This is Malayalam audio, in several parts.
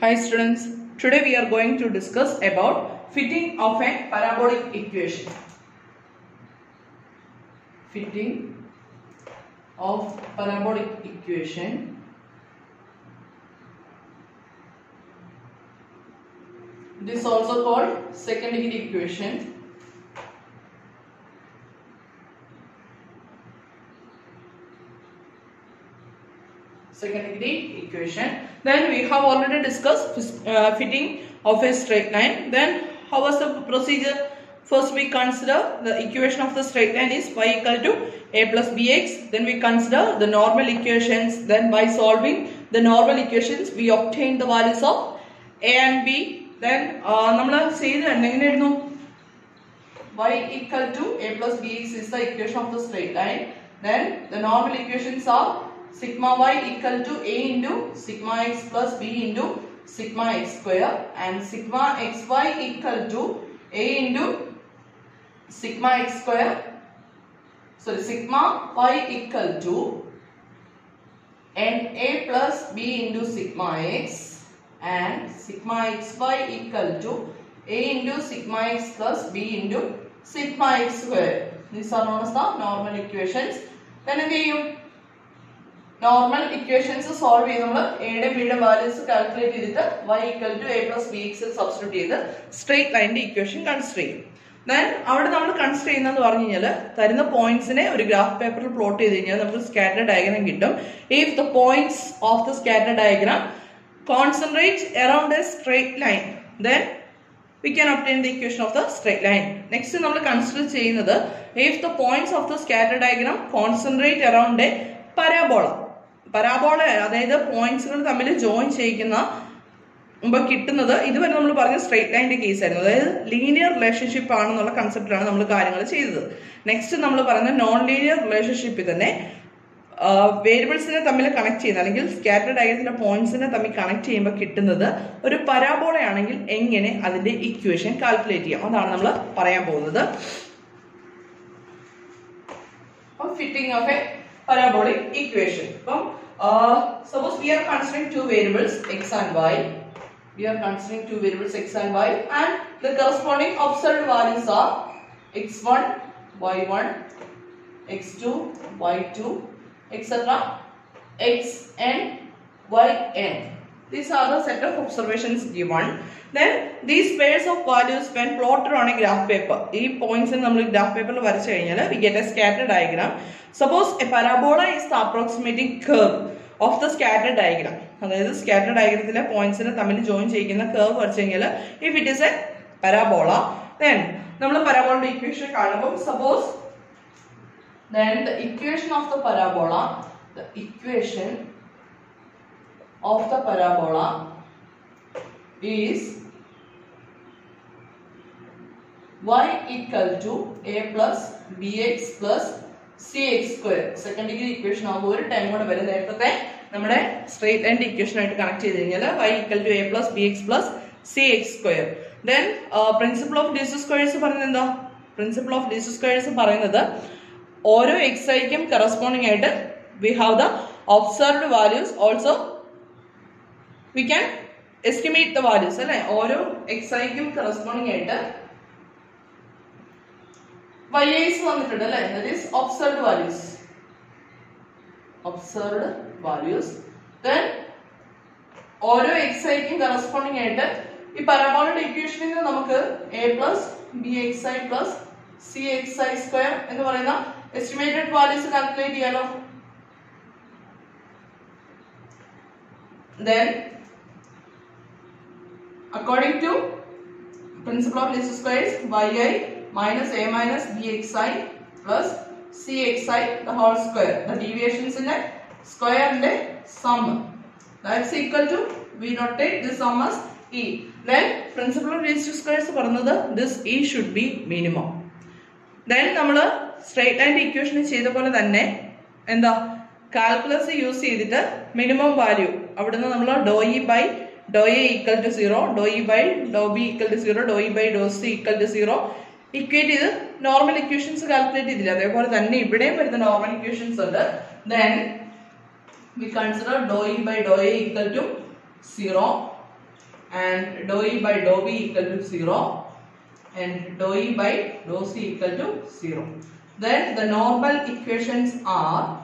Hi students, today we are going to discuss about fitting of a parabolic equation. Fitting of parabolic equation. This is also called second degree equation. second degree equation. Then we have already discussed fis- uh, fitting of a straight line. Then how was the procedure? First we consider the equation of the straight line is y equal to a plus bx. Then we consider the normal equations. Then by solving the normal equations we obtain the values of a and b. Then നമ്മൾ ചെയ്ത് എങ്ങനെയായിരുന്നു y equal to a plus bx is the equation of the straight line. Then the normal equations are sigma y equal to a into sigma x plus b into sigma x square and sigma xy equal to a into sigma x square sorry sigma y equal to n a plus b into sigma x and sigma xy equal to a into sigma x plus b into sigma x square these are known as the normal equations then എന്ത് ചെയ്യും നോർമൽ ഇക്വേഷൻസ് സോൾവ് ചെയ്ത് നമ്മൾ എയുടെ ബിയുടെ വാല്യൂസ് കാൽക്കുലേറ്റ് ചെയ്തിട്ട് y equal to A plus B X substitute ചെയ്ത് സ്ട്രേറ്റ് ലൈനിന്റെ ഇക്വേഷൻ കൺസിഡർ ചെയ്യും ദെൻ അവിടെ നമ്മൾ കൺസിഡർ ചെയ്യുന്നതെന്ന് പറഞ്ഞു കഴിഞ്ഞാൽ തരുന്ന പോയിന്റ്സിനെ ഒരു ഗ്രാഫ് പേപ്പറിൽ പ്ലോട്ട് ചെയ്ത് കഴിഞ്ഞാൽ നമുക്ക് സ്കാറ്റർ ഡയഗ്രാം കിട്ടും if the points of the scatter diagram concentrate around a straight line then we can obtain the equation of the straight line. Next നമ്മൾ കൺസിഡർ ചെയ്യുന്നത് if the points of the scatter diagram concentrate around a parabola. Parabola അതായത് പോയിന്റ്സുകൾ തമ്മിൽ ജോയിൻ ചെയ്യിക്കുന്ന മുമ്പ് കിട്ടുന്നത് ഇതുവരെ നമ്മൾ പറഞ്ഞ സ്ട്രേറ്റ് ലൈനിന്റെ കേസ് ആയിരുന്നു അതായത് ലീനിയർ റിലേഷൻഷിപ്പ് ആണെന്നുള്ള കൺസെപ്റ്റിലാണ് നമ്മൾ കാര്യങ്ങൾ ചെയ്തത് നെക്സ്റ്റ് നമ്മൾ പറയുന്ന നോൺ ലീനിയർ റിലേഷൻഷിപ്പിൽ തന്നെ വേരിയബിൾസിനെ തമ്മിൽ കണക്ട് ചെയ്യുന്ന അല്ലെങ്കിൽ സ്കാറ്റർ ഡയഗ്രത്തിന്റെ പോയിന്റ്സിനെ തമ്മിൽ കണക്ട് ചെയ്യുമ്പോൾ കിട്ടുന്നത് ഒരു പരാബോള ആണെങ്കിൽ എങ്ങനെ അതിന്റെ ഇക്വേഷൻ കാൽക്കുലേറ്റ് ചെയ്യാം അതാണ് നമ്മൾ പറയാൻ പോകുന്നത് fitting of a parabolic equation. From, uh, suppose we are considering two variables x and y. We are considering two variables x and y and the corresponding observed values are x1, y1, x2, y2, etc. xn, yn. These are the set of observations given. Then these pairs of values when plotted on a graph paper. ഈ പോയിന്റ്സ് നമ്മൾ ഗ്രാഫ് പേപ്പറിൽ വരച്ചു കഴിഞ്ഞാൽ we get a scatter diagram suppose a parabola is the approximating curve of the scatter diagram അതായത് സ്കാറ്റർ ഡയഗ്രത്തിലെ പോയിന്റ്സിനെ തമ്മിൽ ജോയിൻ ചെയ്യുന്ന കർവ് വരച്ചു കഴിഞ്ഞാൽ if it is a parabola then നമ്മൾ പരാബോളയുടെ ഇക്വേഷൻ കാണുമ്പോൾ suppose then the equation of the parabola the equation of the parabola is y equal to a plus bx plus cx square second degree equation ആകുമ്പോൾ ഒരു ടൈം കൂടെ വരും നേരത്തെ നമ്മുടെ സ്ട്രേറ്റ് ലൈൻ്റെ ഇക്വേഷൻ ആയിട്ട് കണക്ട് ചെയ്ത് കഴിഞ്ഞാൽ y equal to A plus B X plus C X square then principle of this squares പറയുന്നത് എന്താ പ്രിൻസിപ്പിൾ ഓഫ് ഡിസ് സ്ക്വയേഴ്സ് പറയുന്നത് ഓരോ എക്സ് ഐക്കും കറസ്പോണ്ടിങ് ആയിട്ട് we have the observed values also we can estimate the values അല്ലെ ഓരോ എക്സ് ഐക്കും കറസ്പോണ്ടിങ് ആയിട്ട് വൈ ഐസ് വന്നിട്ടുണ്ട് അല്ലെ that is observed values observed values then ഓരോ എക്സ് ഐക്കും കറസ്പോണ്ടിങ് ആയിട്ട് ഈ പരമാവധി ഇക്വേഷനിൽ നിന്ന് നമുക്ക് A plus B X I plus C X I square എന്ന് പറയുന്ന എസ്റ്റിമേറ്റഡ് വാല്യൂസ് കാൽക്കുലേറ്റ് ചെയ്യാലോ then according to principle of least squares yi minus a minus bxi plus cxi the whole square the deviations in the square in the sum that's equal to we notate this sum as e then principle of least squares പറയുന്നത് this e should be minimum then നമ്മൾ സ്ട്രേറ്റ് ലൈൻ്റെ ഇക്വേഷൻ ചെയ്ത പോലെ തന്നെ എന്താ കാൽക്കുലസ് യൂസ് ചെയ്തിട്ട് മിനിമം വാല്യൂ അവിടുന്ന് നമ്മൾ do E by do A equal to zero do E by do B equal to zero do E by do C equal to zero equate ചെയ്ത് നോർമൽ ഇക്വേഷൻസ് കാൽക്കുലേറ്റ് ചെയ്തില്ല അതേപോലെ തന്നെ ഇവിടെയും വരുന്ന നോർമൽ ഇക്വേഷൻസ് ഉണ്ട് then we consider dou e by dou a equal to 0 and dou E by dou B equal to 0 and dou E by dou C equal to 0. Then the normal equations are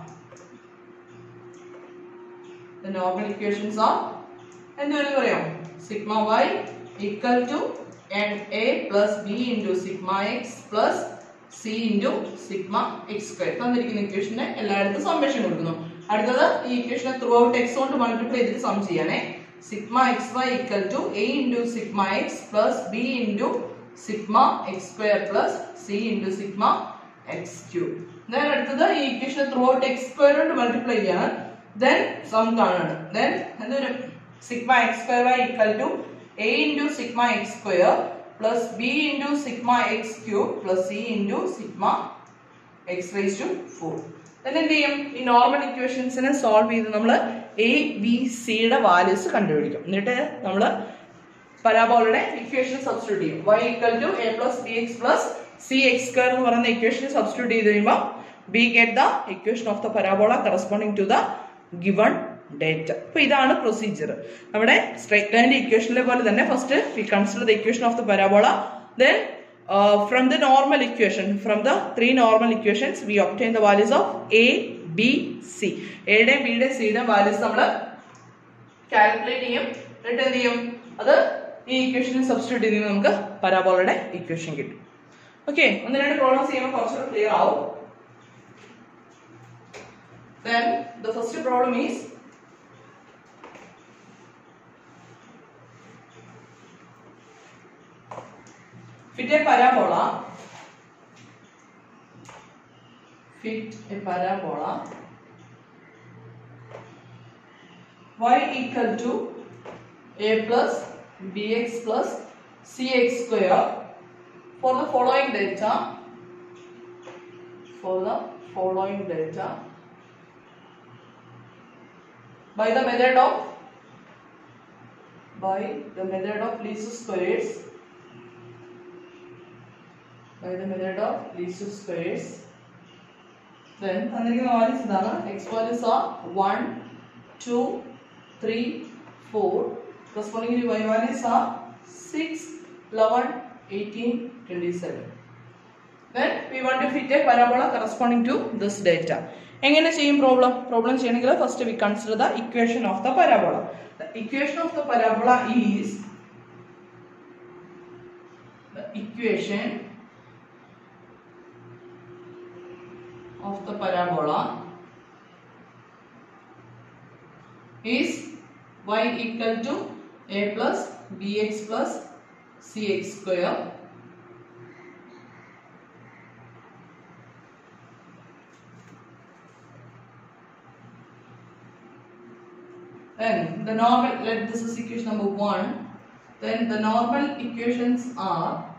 the normal equations are എന്തുവരെ പറയാം sigma Y equal to N A plus B into sigma X plus C into sigma X square തന്നിരിക്കുന്ന ഇക്വേഷന് എല്ലായിടത്തും സമ്മേഷൻ കൊടുക്കുന്നു അടുത്തത് ഈ ഇക്വേഷനെ ത്രൂ ഔട്ട് എക്സ് കൊണ്ട് മൾട്ടിപ്ലൈ ചെയ്തിട്ട് സം ചെയ്യാനേ sigma X Y equal to A into sigma X plus B into sigma X square plus C into sigma X cube then അടുത്തത് ഈ ഇക്വേഷനെ ത്രൂ ഔട്ട് എക്സ് സ്ക്വയർ കൊണ്ട് മൾട്ടിപ്ലൈ ചെയ്യാണ് ദെൻ സം കാണാണ് ദെൻ എന്തൊരു sigma X square Y equal to A into sigma X square plus B into sigma X cube plus C into sigma X raise to four then എന്ത് ചെയ്യും ഈ നോർമൽ ഇക്വേഷൻസിനെ സോൾവ് ചെയ്ത് നമ്മൾ എ ബി സിയുടെ വാല്യൂസ് കണ്ടുപിടിക്കും എന്നിട്ട് നമ്മൾ പരാബോളയുടെ ഇക്വേഷൻ സബ്സ്റ്റിറ്റ്യൂട്ട് ചെയ്യും y equal to A plus B X plus C X square എന്ന് പറയുന്ന ഇക്വേഷൻ സബ്സ്റ്റിറ്റ്യൂട്ട് ചെയ്ത് കഴിയുമ്പോൾ we get the equation of the parabola corresponding to the given data അപ്പൊ ഇതാണ് പ്രൊസീജിയർ നമ്മുടെ സ്ട്രൈറ്റ് ലൈനിന്റെ ഇക്വേഷനിലെ പോലെ തന്നെ first we consider the equation of the parabola then from the normal equation from the three normal equations we obtain the values of A B C എയുടെ ബിയുടെ സിയുടെ വാല്യൂസ് നമ്മൾ കാൽക്കുലേറ്റ് ചെയ്യും എന്നിട്ട് എന്ത് ചെയ്യും അത് ഈ ഇക്വേഷനിൽ സബ്സ്റ്റിറ്റ്യൂട്ട് ചെയ്യുമ്പോൾ നമുക്ക് പരാബോളയുടെ ഇക്വേഷൻ കിട്ടും ഓക്കെ ഒന്ന് രണ്ട് പ്രോബ്ലംസ് ചെയ്യുമ്പോൾ കുറച്ചുകൂടെ ക്ലിയർ ആവും then the first problem is fit a parabola fit a parabola y equal to a plus bx plus cx square for the following data for the following data by the method of by the method of least squares by the method of least squares then തന്നിരിക്കുന്ന values ഇതാണ് x values are 1 2 3 4 corresponding to y values are 6 11 18 27 then we want to fit a parabola corresponding to this data എങ്ങനെ ചെയ്യും പ്രോബ്ലം പ്രോബ്ലം ചെയ്യണമെങ്കിൽ first we consider the equation of the parabola the equation of the parabola is the equation of the parabola is y equal to a plus bx plus cx square Then the normal, let this is equation number 1. Then the normal equations are,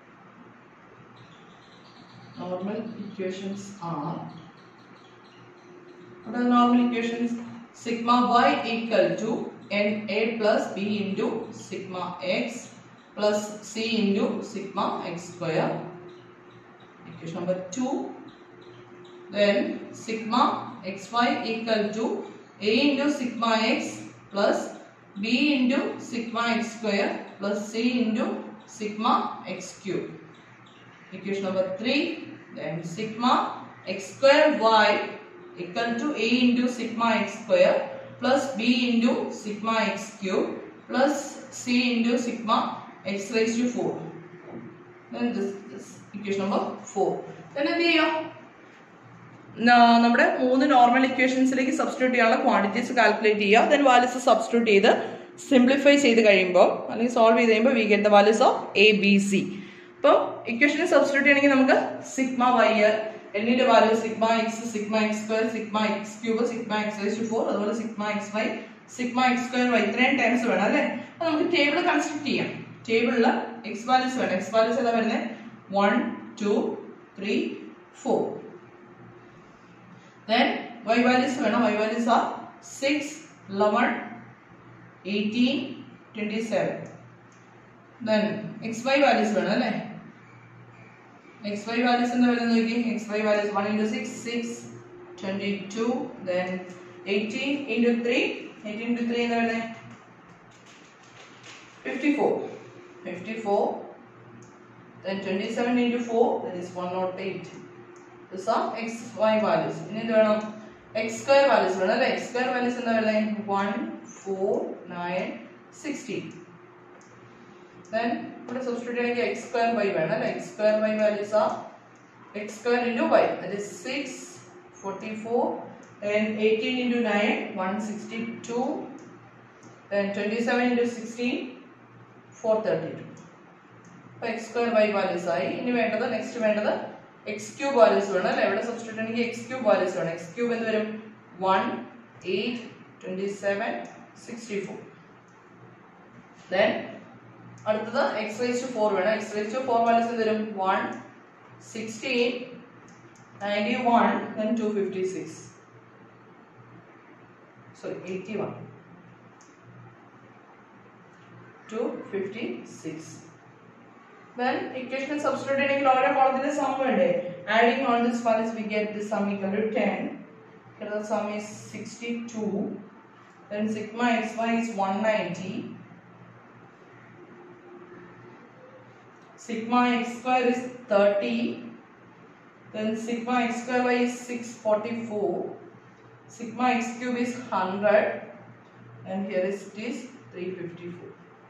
normal equations are, what are the normal equations? Sigma y equal to n a plus b into sigma x plus c into sigma x square. Equation number 2. Then sigma xy equal to a into sigma x plus b into sigma x square plus c into sigma x cube. Equation number 3. Then sigma x square y equal to a into sigma x square plus b into sigma x cube plus c into sigma x raised to 4. Then this, this equation number 4. Then എന്ത് ചെയ്യാം ന- നമ്മുടെ മൂന്ന് നോർമൽ ഇക്വേഷൻസിലേക്ക് സബ്സ്റ്റിറ്റ്യൂട്ട് ചെയ്യാനുള്ള ക്വാണ്ടിറ്റീസ് കാൽക്കുലേറ്റ് ചെയ്യുക ദെൻ വാല്യൂസ് സബ്സ്റ്റിറ്റ്യൂട്ട് ചെയ്ത് സിംപ്ലിഫൈ ചെയ്ത് കഴിയുമ്പോൾ അല്ലെങ്കിൽ സോൾവ് ചെയ്ത് കഴിയുമ്പോൾ we get the values of A B C അപ്പോൾ ഇക്വേഷനെ സബ്സ്റ്റിറ്റ്യൂട്ട് ചെയ്യണമെങ്കിൽ നമുക്ക് സിഗ്മ വൈ എന്നിന്റെ value sigma X sigma X square sigma X cube sigma X raise to four അതുപോലെ sigma X Y sigma X square Y ഇത്രയും ടൈംസ് വേണം അല്ലേ അപ്പോൾ നമുക്ക് ടേബിൾ കൺസ്ട്രക്ട് ചെയ്യാം ടേബിളിൽ എക്സ് വാല്യൂസ് വേണം എക്സ് വാല്യൂസ് ഏതാ വരുന്നത് one two three four Then y values വേണം y values are 6, 11, 18, 27. Then xy values വേണം അല്ലേ xy values എന്താ വരുന്നത് നോക്കി xy values 1 into 6, 6, 22, then 18 into 3, 18 into 3 എന്താ വരുന്നത് 54. 54. Then 27 into 4, that is 108. These are x, y values. ഇനി എന്ത് വേണം എക്സ് സ്ക്വയർ വാല്യൂസ് വേണം അല്ലേ എക്സ് സ്ക്വയർ വാല്യൂസ് എന്താ വരുന്നത് one four nine sixteen then ഇവിടെ സബ്സ്റ്റിറ്റ്യൂട്ട് ചെയ്യണമെങ്കിൽ എക്സ് സ്ക്വയർ വൈ വേണം അല്ലേ എക്സ് സ്ക്വയർ വൈ വാല്യൂസ് ആ x square into y that is six forty four then eighteen into nine one sixty two then twenty seven into sixteen four thirty two അപ്പോൾ എക്സ് സ്ക്വയർ വൈ വാല്യൂസ് ആയി ഇനി വേണ്ടത് നെക്സ്റ്റ് വേണ്ടത് എക്സ് ക്യൂബ് വാല്യൂസ് വേണം അല്ലേ ഇവിടെ സബ്സ്റ്റിറ്റ്യൂട്ട് ചെയ്യണമെങ്കിൽ എക്സ് ക്യൂബ് വാല്യൂസ് വേണം എക്സ് ക്യൂബ് എന്ന് വരും one eight twenty seven sixty four then അടുത്തത് എക്സ് റേസ് ടു ഫോർ വേണം x raise to four values എന്ത് വരും one sixteen ninety one then two fifty six sorry eighty one two fifty six then equation substituting lower column the sum വേണ്ടേ adding all this values we get the sum equal to 10 here the sum is 62 then sigma xy is 190 sigma x square is 30 then sigma x square y is 644 sigma x cube is 100 and here is it is 354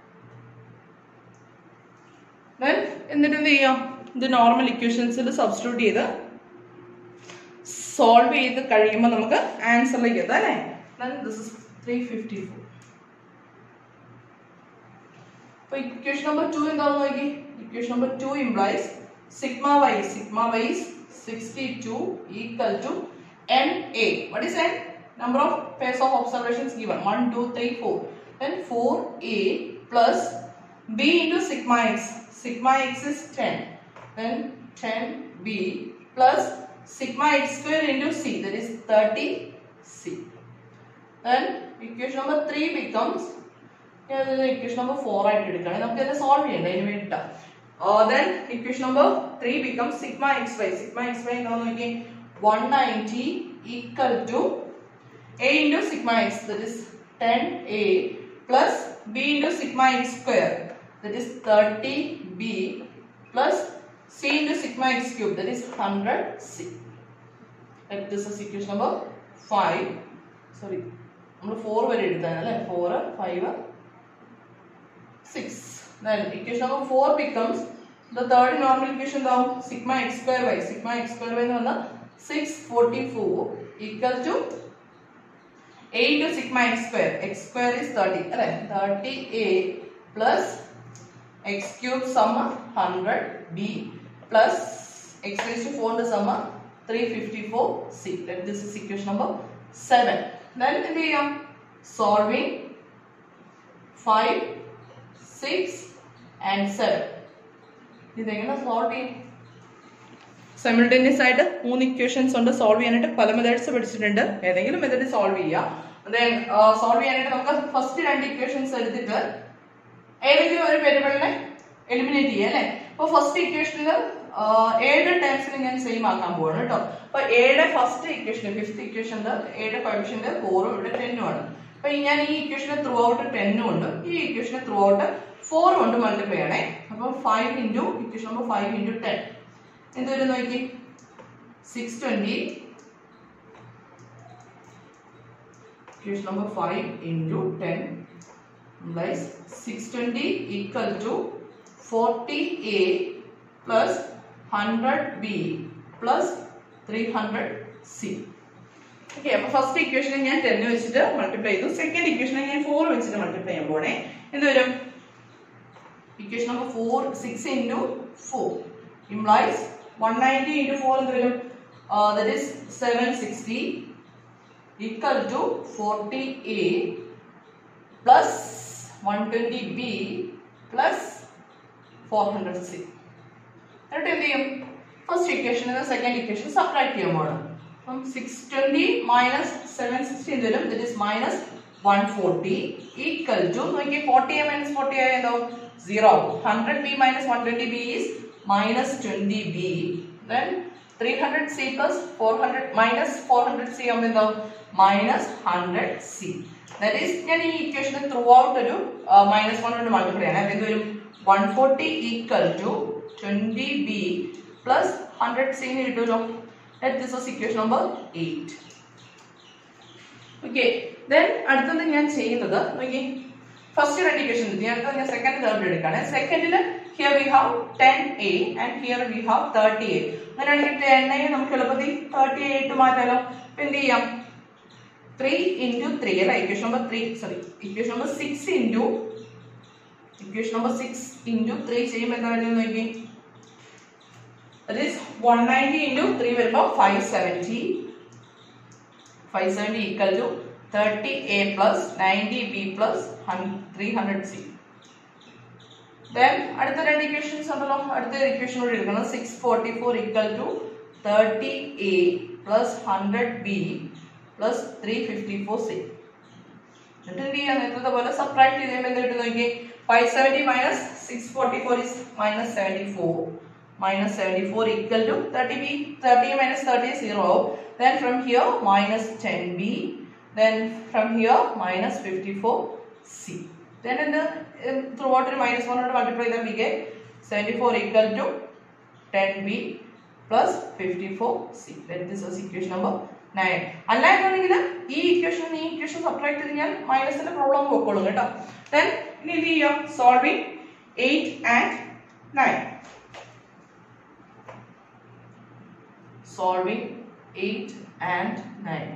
then എന്നിട്ട് എന്ത് ചെയ്യാം ഇത് നോർമൽ ഇക്വേഷൻസിൽ സബ്സ്റ്റിറ്റ്യൂട്ട് ചെയ്ത് സോൾവ് ചെയ്ത് കഴിയുമ്പോൾ നമുക്ക് ആൻസറിലേക്ക് എത്താം അല്ലേ then this is three fifty four അപ്പോൾ ഇക്വേഷൻ നമ്പർ ടു എന്താണെന്ന് നോക്കി equation number two implies sigma y sigma y sixty two equal to N a what is n number of pairs of observations given one two three four then four a plus b into sigma x sigma x is 10 then 10b plus sigma x square into c that is 30c then equation number 3 becomes equation number four ആയിട്ട് എടുക്കുകയാണെങ്കിൽ നമുക്ക് ഇതിനെ സോൾവ് ചെയ്യണ്ട അതിന് വേണ്ടിയിട്ടാണ് then equation number three become sigma X Y sigma X y എന്താണെന്ന് നോക്കി one ninety equal to A into sigma x that is ten a plus B into sigma X square that is 30b plus c into sigma x cube that is 100c. Like this is equation number 5. Sorry. നമ്മൾ ഫോർ വരെ എടുത്താണ് അല്ലേ four five six equation number four becomes the third normal equation എന്താവും sigma X square y sigma X square y എന്ന് പറഞ്ഞാൽ six forty four equal to A into sigma X square x square is thirty അല്ലേ thirty a plus x cube summa 100 b plus x raised to 4 into summa 354 c that this is equation number 7 then എന്ത് ചെയ്യാം solving 5 6 and 7 ഇതെങ്ങനെ സോൾവ് ചെയ്യും സിമിൾട്ടേനിയസ് ആയിട്ട് മൂന്ന് ഇക്വേഷൻസ് ഉണ്ട് സോൾവ് ചെയ്യാനായിട്ട് പല മെത്തേഡ്സ് പഠിച്ചിട്ടുണ്ട് ഏതെങ്കിലും മെത്തേഡ് സോൾവ് ചെയ്യാം ദെൻ സോൾവ് ചെയ്യാനായിട്ട് നമുക്ക് ഫസ്റ്റ് രണ്ട് ഇക്വേഷൻസ് എടുത്തിട്ട് ഏതെങ്കിലും ഒരു വേരിയബിളിനെ എലിമിനേറ്റ് ചെയ്യുക അല്ലേ അപ്പൊ ഫസ്റ്റ് ഇക്വേഷനിൽ ഏഴ് ടേംസിൽ ഞാൻ സെയിം ആക്കാൻ പോവാണ് കേട്ടോ അപ്പൊ ഏഴ് ഫസ്റ്റ് ഇക്വേഷൻ ഫിഫ്ത് ഇക്വേഷനിൽ ഏഴ് കോഫിഷ്യന്റ് ഫോറും ഇവിടെ ടെന്നും ആണ് അപ്പൊ ഈ ഞാൻ ഈ ഇക്വേഷനെ ത്രൂ ഔട്ട് ടെന്നും ഉണ്ട് ഈ ഇക്വേഷനെ ത്രൂ ഔട്ട് ഫോറും കൊണ്ട് മൾട്ടിപ്ലൈ ചെയ്യണേ അപ്പൊ five into equation number five into ten എന്ത് വരും നോക്കി six twenty equation number five into ten implies 620 equal to 40a plus 100b plus 300c. Okay അപ്പൊ ഫസ്റ്റ് ഇക്വേഷനെ ഞാൻ ടെൻ വെച്ചിട്ട് മൾട്ടിപ്ലൈ ചെയ്തു സെക്കൻഡ് ഇക്വേഷനെ ഞാൻ ഫോർ വെച്ചിട്ട് മൾട്ടിപ്ലൈ ചെയ്യാൻ പോണേ എന്ത് വരും equation number four six into four implies one ninety into four എന്ത് വരും that is seven sixty equal to forty a plus 120b plus four hundred c എന്നിട്ട് എന്ത് ചെയ്യും first equation second equation subtract ചെയ്യാൻ പോകണം അപ്പം six twenty minus seven sixty എന്ത് വരും that is minus one forty equal to നോക്കി ഫോർട്ടി എ മൈനസ് ഫോർട്ടി ആയ എന്താവും zero hundred b minus one twenty B is minus twenty b then three hundred c plus four hundred minus four hundred c ആകുമ്പോൾ എന്താവും minus hundred c that is ഞാൻ ഈ ഇക്വേഷൻ ത്രൂ ഔട്ട് ഒരു മൈനസ് വൺ കൊണ്ട് മൾട്ടിപ്ലൈ ആണ് എന്ത് വരും one forty equal to twenty b plus hundred c കിട്ടുമല്ലോ this was equation number eight okay then അടുത്തത് ഞാൻ ചെയ്യുന്നത് നോക്കി ഫസ്റ്റ് രണ്ട് ഇക്വേഷൻ ഞാൻ അടുത്തത് ഞാൻ സെക്കൻഡ് തേർഡ് എടുക്കാണ് സെക്കൻഡിൽ here we have ten a and here we have thirty a അങ്ങനെയാണെങ്കിൽ ടെൻ എ നമുക്ക് എളുപ്പത്തിൽ തേർട്ടി എ ഇട്ട് മാറ്റാലോ അപ്പൊ എന്ത് ചെയ്യാം ത്രീ ഇൻറ്റു ത്രീ അല്ല equation number three sorry equation number six into equation number six into three ചെയ്യുമ്പോൾ എന്താ വരുന്നത് നോക്കി that is 190 into 3 വരുമ്പോൾ 570 570 equal to 30a plus 90b plus 300c then അടുത്ത രണ്ട് ഇക്വേഷൻസ് ഉണ്ടല്ലോ അടുത്ത ഇക്വേഷൻ കൂടി എടുക്കണം 644 equal to 30a plus 100b plus 354c എന്നിട്ട് എന്ത് ചെയ്യാം നേരത്തെ പോലെ സബ്ട്രാക്ട് ചെയ്ത് കഴിയുമ്പോൾ എന്ത് കിട്ടും നോക്കി 570 minus 644 is minus 74 minus 74 equal to 30b 30 minus 30 is 0 then from here minus 10b then from here minus 54c then in the in, throughout the minus 1 കൊണ്ട് multiply then we get 74 equal to 10b plus 54c then this is equation number 9 അല്ല എന്നുണ്ടെങ്കിൽ ഈ ഇക്വേഷൻ ഈ ഇക്വേഷൻ സബ്ട്രാക്ട് ചെയ്ത് കഴിഞ്ഞാൽ മൈനസിന്റെ പ്രോബ്ലം പോയിക്കോളും കേട്ടോ then ഇനി ഇത് ചെയ്യാം solving 8 and 9 solving 8 and 9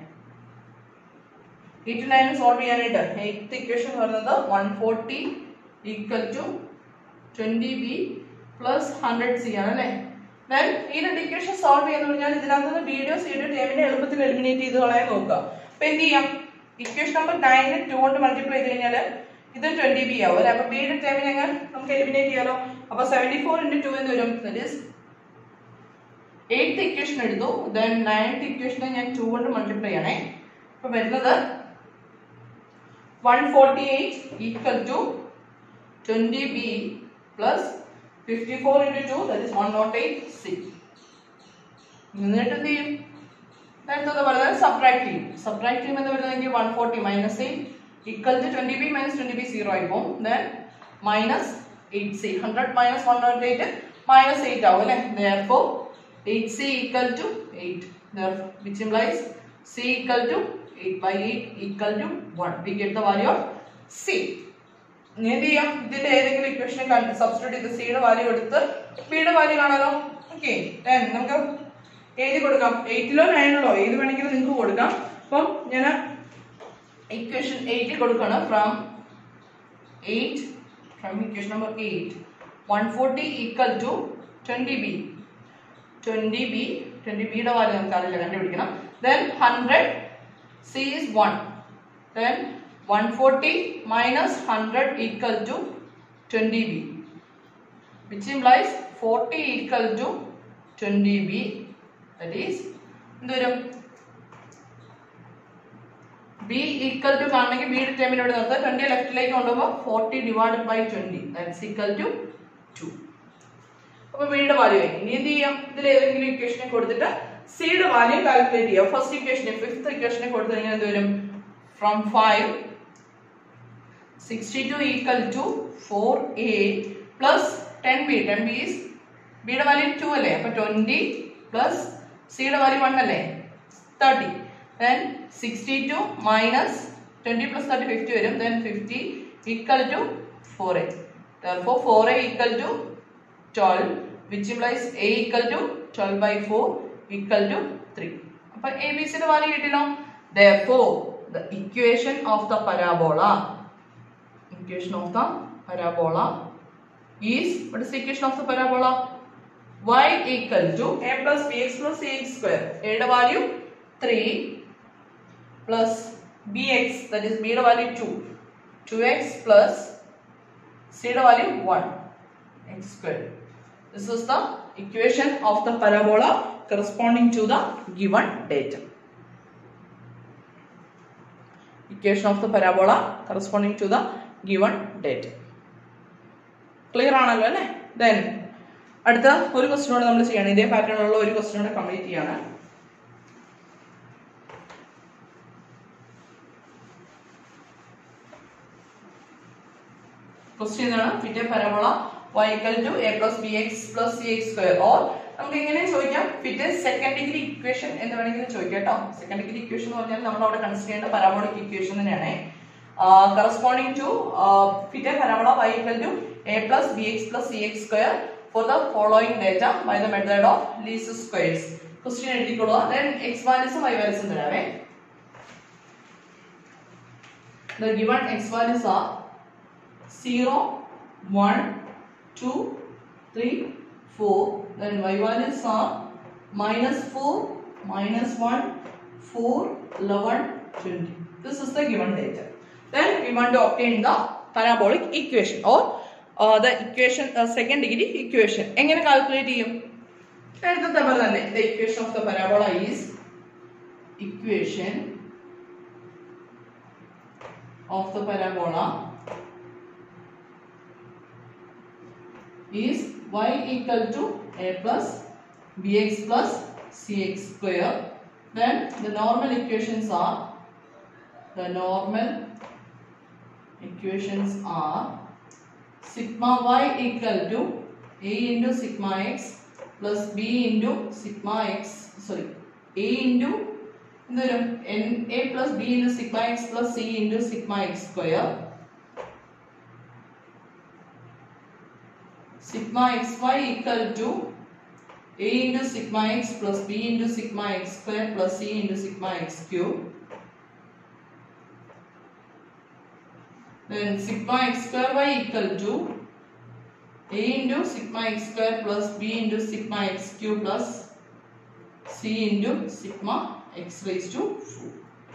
8 9 solve ചെയ്യാനായിട്ട് എയ്ത്ത് ഇക്വേഷൻ പറയുന്നത് 140 equal to 20b plus 100c ആണ് അല്ലേ ദെൻ ഈ രണ്ട് ഇക്വേഷൻ സോൾവ് ചെയ്യാന്ന് പറഞ്ഞാൽ ഇതിനകത്ത് നിന്ന് വീഡിയോ സീഡ് ടേമിനെ എളുപ്പത്തിൽ എലിമിനേറ്റ് ചെയ്ത് കളയാൻ നോക്കുക അപ്പൊ എന്ത് ചെയ്യാം ഇക്വേഷൻ നമ്പർ നയനെ ടു കൊണ്ട് മൾട്ടിപ്ലൈ ചെയ്ത് കഴിഞ്ഞാൽ ഇത് ട്വന്റി ബി ആവും അല്ലെ അപ്പൊ ബിയുടെ ടേമിനെ അങ്ങ് നമുക്ക് എലിമിനേറ്റ് ചെയ്യാലോ അപ്പൊ സെവന്റി ഫോർ ഇൻറ്റു ടു എന്ന് വരും ദറ്റ് ഈസ് എയ്ത്ത് ഇക്വേഷൻ എടുത്തു ദെൻ നയൻത്ത് ഇക്വേഷനെ ഞാൻ ടു കൊണ്ട് മൾട്ടിപ്ലൈ ചെയ്യണേ അപ്പൊ വരുന്നത് one forty eight equal to twenty b plus fifty four into two that is one nought eight six എന്നിട്ട് എന്ത് ചെയ്യും അടുത്തത് പറയുന്നത് സബ്ട്രാക്ട് ചെയ്യും സബ്ട്രാക്ട് ചെയ്യുമ്പോൾ എന്താ വരുന്നത് one forty minus eight equal to twenty b minus twenty b zero ആയി പോകും then minus eight c hundred minus one nought eight minus eight ആവും അല്ലേ therefore 8c equal to 8 therefore which implies c equal to 8 by 8 equal to 1 we get the value of c ഇനി എന്ത് ചെയ്യാം ഇതിന്റെ ഏതെങ്കിലും ഇക്വേഷൻ സബ്സ്റ്റിറ്റ്യൂട്ട് ചെയ്ത് സിയുടെ വാല്യൂ എടുത്ത് ബിയുടെ വാല്യൂ കാണാലോ ഓക്കെ നമുക്ക് എഴുതി കൊടുക്കാം എയ്റ്റിലോ നയനിലോ ഏത് വേണമെങ്കിലും നിങ്ങൾക്ക് കൊടുക്കാം അപ്പം ഞാൻ ഇക്വേഷൻ എയ്റ്റ് കൊടുക്കണം from eight from equation number eight one forty equal to twenty b twenty b twenty ബിയുടെ വാല്യൂ നമുക്ക് അറിയില്ല കണ്ടുപിടിക്കണം then hundred c is one then one forty minus hundred equal to twenty b which implies forty equal to twenty b that is എന്തോരും ബി ഈക്വൽ ടു കാണണമെങ്കിൽ ബിയുടെ ടേമിൽ ഇവിടെ നിർത്തുക ട്വന്റി ലെഫ്റ്റിലേക്ക് കൊണ്ടുപോകുമ്പോൾ forty divided by twenty that's equal to to അപ്പൊ ബിയുടെ വാല്യൂ ആയി ഇനി എന്ത് ചെയ്യാം ഇതിൽ ഏതെങ്കിലും ഇക്വേഷനെ കൊടുത്തിട്ട് സിയുടെ വാല്യൂ കാൽക്കുലേറ്റ് ചെയ്യാം ഫസ്റ്റ് ഇക്വേഷനെ ഫിഫ്ത്ത് ഇക്വേഷനെ കൊടുത്തു കഴിഞ്ഞാൽ എന്ത് വരും from five sixty two equal to four a plus ten b ten b is ബിയുടെ വാല്യൂ ടു അല്ലേ അപ്പൊ ട്വന്റി പ്ലസ് സിയുടെ വാല്യൂ വൺ അല്ലേ thirty then sixty two minus twenty plus thirty fifty വരും then fifty equal to four a therefore 4a equal to 12 which implies a equal to 12 by 4 equal to 3 അപ്പൊ എ ബി സിയുടെ വാല്യൂ കിട്ടില്ലോ therefore the equation of the parabola equation of the parabola is what is the equation of the parabola y equal to a plus bx plus cx square a യുടെ value 3 plus bx that is b യുടെ വാല്യൂ 2 2x plus c യുടെ value 1 x square this is the equation of the parabola corresponding to the given data equation of the parabola corresponding to the given data clear ആണല്ലോ അല്ലേ ദെൻ അടുത്ത ഒരു ക്വസ്റ്റ്യൻ കൂടെ നമ്മൾ ചെയ്യണം ഇതേ പാറ്റേണിലുള്ള ഒരു ക്വസ്റ്റ്യൻ കൂടെ കംപ്ലീറ്റ് ചെയ്യാണ് ക്വസ്റ്റ്യൻ എന്താണ് fit a parabola y equal to a plus bx plus cx square or നമുക്ക് ഇങ്ങനെ ചോദിക്കാം ഫിറ്റ് സെക്കൻഡ് ഡിഗ്രി ഇക്വേഷൻ എന്ന് വേണമെങ്കിൽ ചോദിക്കാം കേട്ടോ സെക്കൻഡ് ഡിഗ്രി ഇക്വേഷൻ എന്ന് പറഞ്ഞാൽ നമ്മൾ അവിടെ കൺസിഡർ ചെയ്യേണ്ട പരാബോളിക് ഇക്വേഷൻ തന്നെയാണ് corresponding to fit a parabola y equal to a plus bx plus cx square for the following data by the method of least squares question എഴുതിക്കൊള്ളുക then x values y values തരാവേ the given x values are 0 1 2 3 4 then y values are minus 4 minus 1 4 11 20 this is the given data then we want to obtain the parabolic equation or uh, the equation uh, second degree equation എങ്ങനെ കാൽക്കുലേറ്റ് ചെയ്യും നേരത്തെ പോലെ തന്നെ the equation of the parabola is equation of the parabola is y equal to a plus bx plus cx square then the normal equations are the normal equations are sigma y equal to a into sigma x plus b into sigma x sorry a into എന്തുവരും n A plus B into sigma X plus C into sigma X square sigma xy equal to a into sigma x plus b into sigma x square plus c into sigma x cube. Then sigma x square y equal to a into sigma x square plus b into sigma x cube plus c into sigma x raised to 4.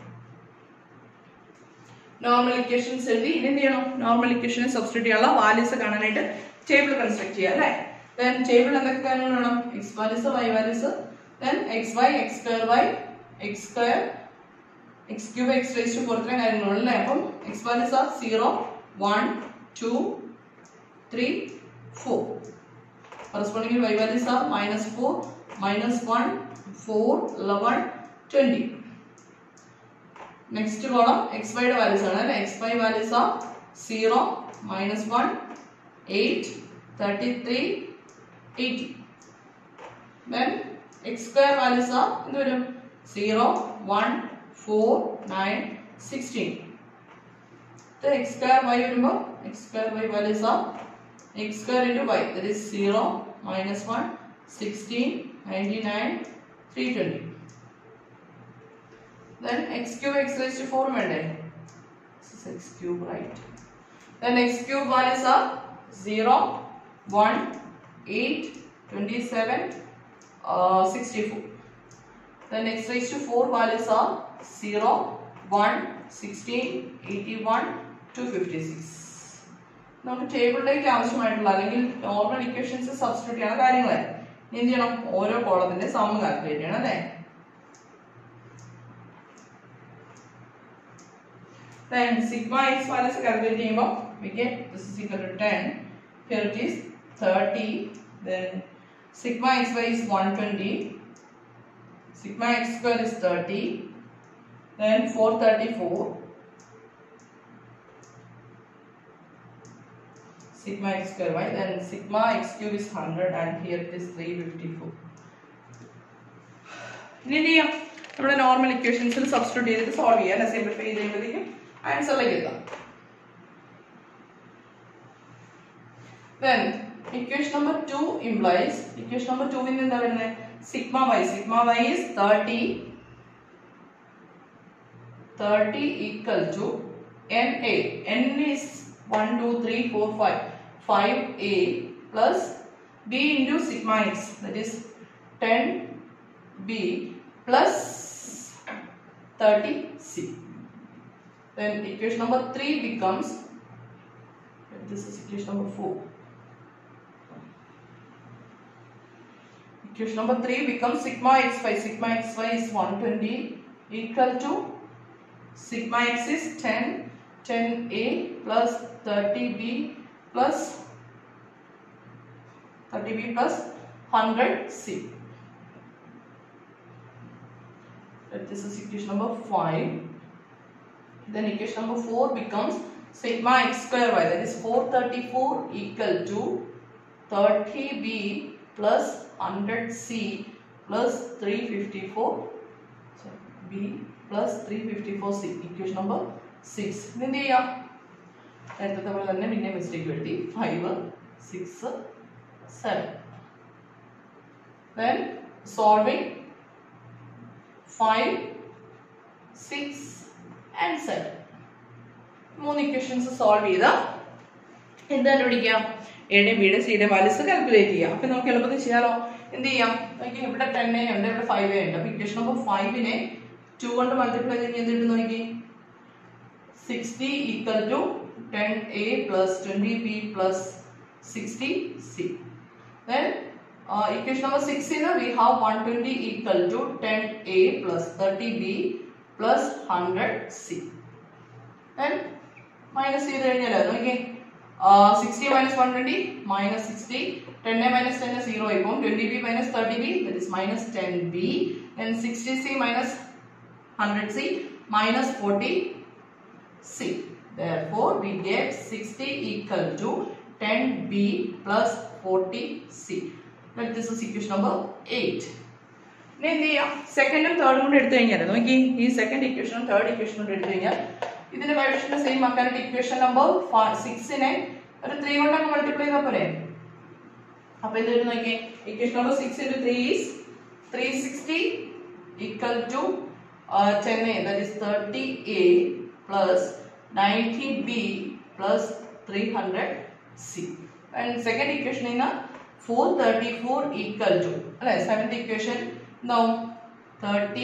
Normal equations എഴുതി ഇനി എന്ത് ചെയ്യണം നോർമൽ ഇക്വേഷനെ സബ്സ്റ്റിറ്റ്യൂട്ട് ചെയ്യാനുള്ള വാല്യൂസ് കാണാനായിട്ട് ടേബിൾ കൺസ്ട്രക്ട് ചെയ്യുക അല്ലേ ദെൻ ടേബിൾ എന്തൊക്കെ കാര്യങ്ങൾ വേണം X values y values then x y x square y x square x cube x raise to four ഇത്രയും കാര്യങ്ങളുള്ളൂ അല്ലേ അപ്പം x values are zero one two three four corresponding y values are minus four minus one four eleven twenty next column x വൈയുടെ വാല്യൂസ് ആണ് അല്ലേ x y values are zero minus one eight thirty three eighty then x square values are എന്ത് വരും zero one four nine sixteen ഇത് എക്സ് സ്ക്വയർ വൈ വരുമ്പോൾ x square y values are x square into y that is zero minus one sixteen ninety nine three twenty then x cube x raised to 4 വേണ്ടേ this is x cube right then x cube values are 0 1 8 27 uh, 64 then x raised to 4 values are 0 1 16 81 256 നമുക്ക് ടേബിളിലേക്ക് ആവശ്യമായിട്ടുള്ള അല്ലെങ്കിൽ നോർമൽ ഇക്വേഷൻസ് സബ്സ്റ്റിറ്റ്യൂട്ട് ചെയ്യുന്ന കാര്യങ്ങളെ എന്ത് ചെയ്യണം ഓരോ കോളത്തിന്റെ സം കാൽക്കുലേറ്റ് ചെയ്യണം അല്ലേ Then sigma x values calculate ചെയ്യുമ്പോൾ we get this is equal to 10. Here it is 30. Then sigma xy is 120. Sigma x square is 30. Then 434. Sigma x square y. Then sigma x cube is 100 and here it is 354. ഇനി എന്ത് ചെയ്യാം നമ്മുടെ നോർമൽ ഇക്വേഷൻസിൽ സബ്സ്റ്റിറ്റ്യൂട്ട് ചെയ്തിട്ട് സോൾവ് ചെയ്യാം അല്ലെ സിംപ്ലിഫൈ ചെയ്ത് കഴിയുമ്പോഴത്തേക്കും ആൻസറിലേക്ക് എത്താം then equation number 2 implies equation number 2 ൽ നിന്ന് എന്താ വരുന്നത് sigma y sigma y is 30 30 equal to na n is 1 2 3 4 5 5a plus b into sigma x that is 10b plus 30c then equation number 3 becomes this is equation number 4 equation number 3 becomes sigma xy sigma xy is 120 equal to sigma x is 10 10a plus 30b plus 30b plus 100c That this is equation number 5 then equation number 4 becomes sigma x square y that is 434 equal to 30b plus 100c plus 354 sorry, b plus 354c equation number 6 ഇത് എന്ത് ചെയ്യാം നേരത്തെ പോലെ തന്നെ പിന്നെ മിസ്റ്റേക്ക് എഴുതി five six seven then solving 5 6 and 7 മൂന്ന് ഇക്വേഷൻസ് സോൾവ് ചെയ്ത എന്ത് കണ്ടുപിടിക്കാം എയുടെയും ബിയുടെ സിയുടെയും വാല്യൂസ് കാൽക്കുലേറ്റ് ചെയ്യാം അപ്പൊ നമുക്ക് എളുപ്പത്തിൽ ചെയ്യാലോ എന്ത് ചെയ്യാം നോക്കി ഇവിടെ ടെൻ എ ഉണ്ട് ഇവിടെ ഫൈവ് എ ഉണ്ട് അപ്പൊ ഇക്വേഷൻ നമ്പർ ഫൈവിനെ ടു കൊണ്ട് മൾട്ടിപ്ലൈ ചെയ്ത് എന്ത് കിട്ടും നോക്കി sixty equal to ten a plus twenty b plus sixty c then uh, equation number 6 in we have 120 equal to 10a plus 30b plus 100c then minus ചെയ്ത് കഴിഞ്ഞാൽ നോക്കിയേ sixty minus one twenty minus sixty ten a minus ten zero ആയിപ്പോൾ twenty b minus thirty b that is minus ten b then sixty c minus hundred c minus forty C. Therefore, we get 60 equal to 10B plus 40C. Let this is equation number 8. ഇനി എന്ത് ചെയ്യാം സെക്കൻഡും തേർഡും കൂടെ എടുത്തു കഴിഞ്ഞാൽ നോക്കി ഈ സെക്കൻഡ് ഇക്വേഷനും തേർഡ് ഇക്വേഷനും കൂടെ എടുത്തു കഴിഞ്ഞാൽ ഇതിന്റെ കോഎഫിഷ്യന്റ് സെയിം ആക്കാനായിട്ട് ഇക്വേഷൻ നമ്പർ സിക്സിനെ ഒരു ത്രീ കൊണ്ട് അങ്ങ് മൾട്ടിപ്ലൈ ചെയ്താൽ പോരെ അപ്പൊ ഇത് വരും നോക്കി equation number six into three is three sixty equal to ten a that is thirty a plus ninety b plus three hundred c and second equation ഇന്ന് four thirty four equal to അല്ലെ സെവൻത് ഇക്വേഷൻ എന്താവും thirty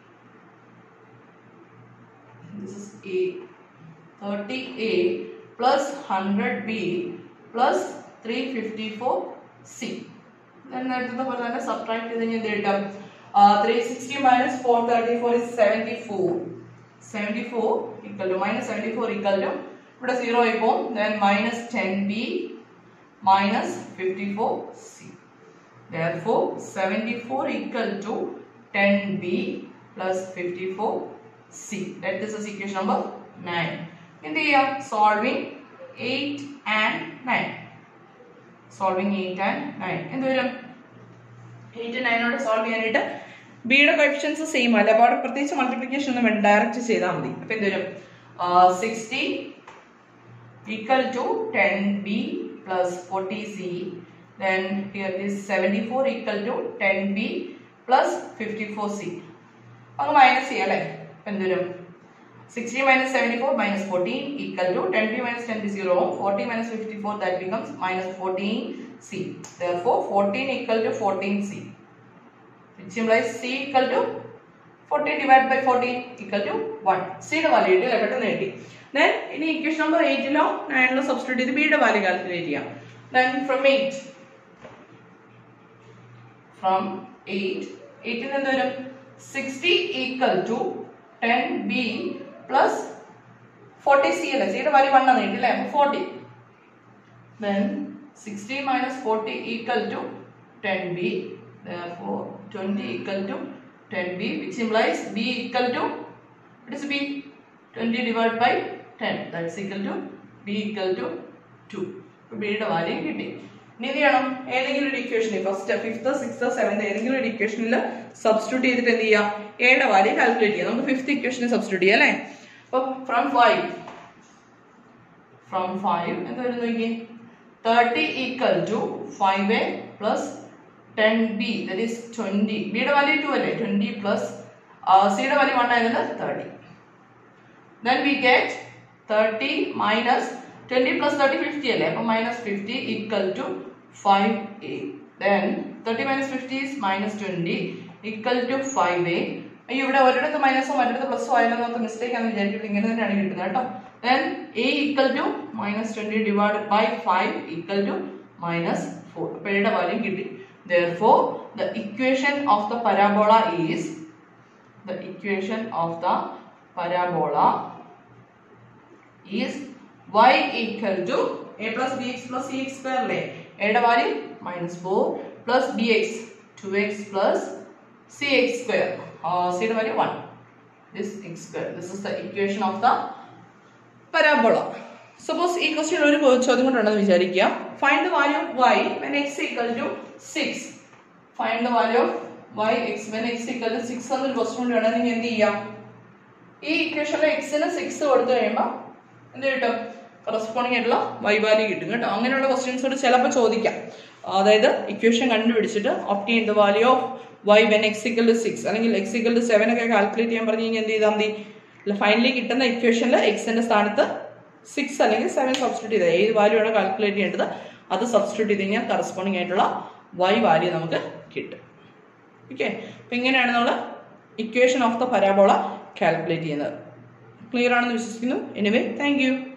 this is A 30A plus 100B plus 354C then നേരത്തെ പോലെ തന്നെ സബ്ട്രാക്ട് ചെയ്ത് കഴിഞ്ഞാൽ എന്ത് കിട്ടും three sixty minus four thirty four is seventy four seventy four equal to minus seventy four equal to ഇവിടെ സീറോ ആയിപ്പോൾ then minus ten b minus fifty four c Therefore, 74 equal to 10b plus 54c. Let this is equation number 9. In the uh, solving 8 and 9. Solving 8 and 9. എന്ത് വരും 8 9 സോൾവ് ചെയ്യാനായിട്ട് ബിയുടെ കോഎഫിഷ്യൻസ് സെയിം അല്ല അപ്പോൾ അവിടെ പ്രത്യേകിച്ച് മൾട്ടിപ്ലിക്കേഷൻ ഒന്നും വേണ്ട ഡയറക്റ്റ് ചെയ്താൽ മതി അപ്പോൾ എന്ത് വരും sixty equal to 10b plus 40c then here is 74 equal to 10b plus 54c അങ്ങ് മൈനസ് ചെയ്യാം അല്ലേ അപ്പൊ എന്ത് വരും sixty minus seventy four minus fourteen equal to ten b minus ten b zero forty minus fifty four that becomes minus fourteen c four fourteen equal to fourteen c which implies c equal to fourteen divide by fourteen equal to one സിയുടെ വാല്യൂ കിട്ടി പെട്ടെന്ന് കിട്ടി ദെൻ ഇനി ഇക്വേഷൻ നമ്പർ എയ്റ്റിലോ നയനിലോ സബ്സ്റ്റിറ്റ്യൂട്ട് ചെയ്ത് ബിയുടെ വാല്യൂ കാൽക്കുലേറ്റ് ചെയ്യാം then from eight from eight എയ്റ്റിൽ നിന്ന് വരും sixty equal to ten b plus forty c അല്ലേ സിയുടെ വാല്യൂ വൺ ആണ് കിട്ടി അല്ലേ forty then 60 minus 40 equal to 10b therefore 20 equal to 10b which implies b equal to what is b 20 divided by 10 that's equal to b equal to 2 ബിയുടെ വാല്യൂ കിട്ടി ഇനി എന്ത് ചെയ്യണം ഏതെങ്കിലും ഒരു ഇക്വേഷനിൽ ഫസ്റ്റ് ഫിഫ്ത്ത് സിക്സ്ത് സെവൻത് ഏതെങ്കിലും ഒരു ഇക്വേഷനിൽ സബ്സ്റ്റിറ്റ്യൂട്ട് ചെയ്തിട്ട് എന്ത് ചെയ്യാം എയുടെ വാല്യൂ കാൽക്കുലേറ്റ് ചെയ്യാം നമുക്ക് ഫിഫ്ത്ത് ഇക്വേഷനിൽ സബ്സ്റ്റിറ്റ്യൂട്ട് ചെയ്യാം അല്ലേ അപ്പോൾ ഫ്രം ഫൈവ് ഫ്രം ഫൈവ് എന്ത് വരും നോക്കിയേ thirty equal to five a plus ten b that is twenty ബിയുടെ വാല്യൂ ടു അല്ലേ ട്വന്റി പ്ലസ് സിയുടെ വാല്യൂ വൺ ആയിരുന്നത് thirty then we get thirty minus twenty plus thirty fifty അല്ലേ അപ്പൊ minus fifty equal to five a then thirty minus fifty is minus twenty equal to five a അയ്യോ ഇവിടെ ഒരിടത്ത് മൈനസോ മറ്റൊരിടത്ത് പ്ലസോ ആയാലും നമുക്ക് മിസ്റ്റേക്ക് ആണെന്ന് വിചാരിക്കുന്നത് ഇങ്ങനെ തന്നെയാണ് കിട്ടുന്നത് കേട്ടോ then a equal to minus 20 divided by 5 equal to minus 4 അപ്പോൾ എയുടെ വാല്യൂ കിട്ടി therefore the equation of the parabola is the equation of the parabola is y equal to a plus bx plus cx square അല്ലേ എയുടെ value minus 4 plus bx 2x plus cx square uh, c യുടെ value 1 this x square this is the equation of the parabola suppose ഈ ക്വസ്റ്റ്യൻ ഒരു ചോദ്യം കൊണ്ടുണ്ടെന്ന് വിചാരിക്കുക find the value of y when x equal to six find the value of y x when x equal to six എന്നൊരു ക്വസ്റ്റ്യൻ കൊണ്ട് വേണം നിങ്ങൾ എന്ത് ചെയ്യാം ഈ ഇക്വേഷനിലെ എക്സിന് സിക്സ് കൊടുത്തു കഴിയുമ്പോൾ എന്ത് കിട്ടും കറസ്പോണ്ടിങ് ആയിട്ടുള്ള വൈ വാല്യൂ കിട്ടും കേട്ടോ അങ്ങനെയുള്ള ക്വസ്റ്റ്യൻസ് കൂടെ ചിലപ്പോൾ ചോദിക്കാം അതായത് ഇക്വേഷൻ കണ്ടുപിടിച്ചിട്ട് obtain the value of y when x equal to six അല്ലെങ്കിൽ എക്സ് ഇക്കൽ ടു സെവൻ ഒക്കെ കാൽക്കുലേറ്റ് ചെയ്യാൻ പറഞ്ഞു കഴിഞ്ഞാൽ എന്ത് ചെയ്താൽ മതി ഫൈനലി കിട്ടുന്ന ഇക്വേഷനിൽ എക്സിന്റെ സ്ഥാനത്ത് സിക്സ് അല്ലെങ്കിൽ സെവൻ സബ്സ്റ്റിറ്റ്യൂട്ട് ചെയ്താൽ ഏത് വാല്യൂ ആണ് കാൽക്കുലേറ്റ് ചെയ്യേണ്ടത് അത് സബ്സ്റ്റിറ്റ്യൂട്ട് ചെയ്ത് കഴിഞ്ഞാൽ കറസ്പോണ്ടിങ് ആയിട്ടുള്ള വൈ വാല്യൂ നമുക്ക് കിട്ടും ഓക്കെ അപ്പം ഇങ്ങനെയാണ് നമ്മൾ equation of the parabola calculate ചെയ്യുന്നത് ക്ലിയർ ആണെന്ന് വിശ്വസിക്കുന്നു എനിവേ താങ്ക് യു